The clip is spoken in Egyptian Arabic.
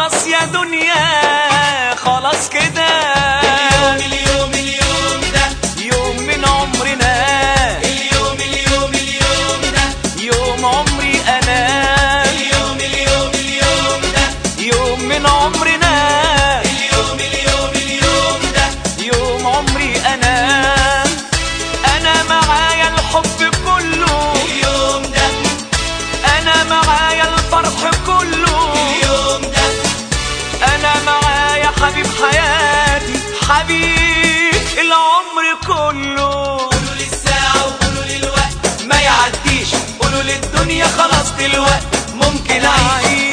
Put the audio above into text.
خلاص يا دنيا خلاص كده اليوم اليوم اليوم ده يوم من عمرنا اليوم اليوم اليوم ده يوم عمري انا اليوم اليوم اليوم ده يوم من عمرنا اليوم اليوم اليوم ده يوم عمري انا انا معايا الحب كله اليوم ده انا معايا الفرح كله اليوم ده انا معايا حبيب حياتي حبيب العمر كله قولوا للساعة وقولوا للوقت ما يعديش قولوا للدنيا خلاص دلوقتي ممكن اعيش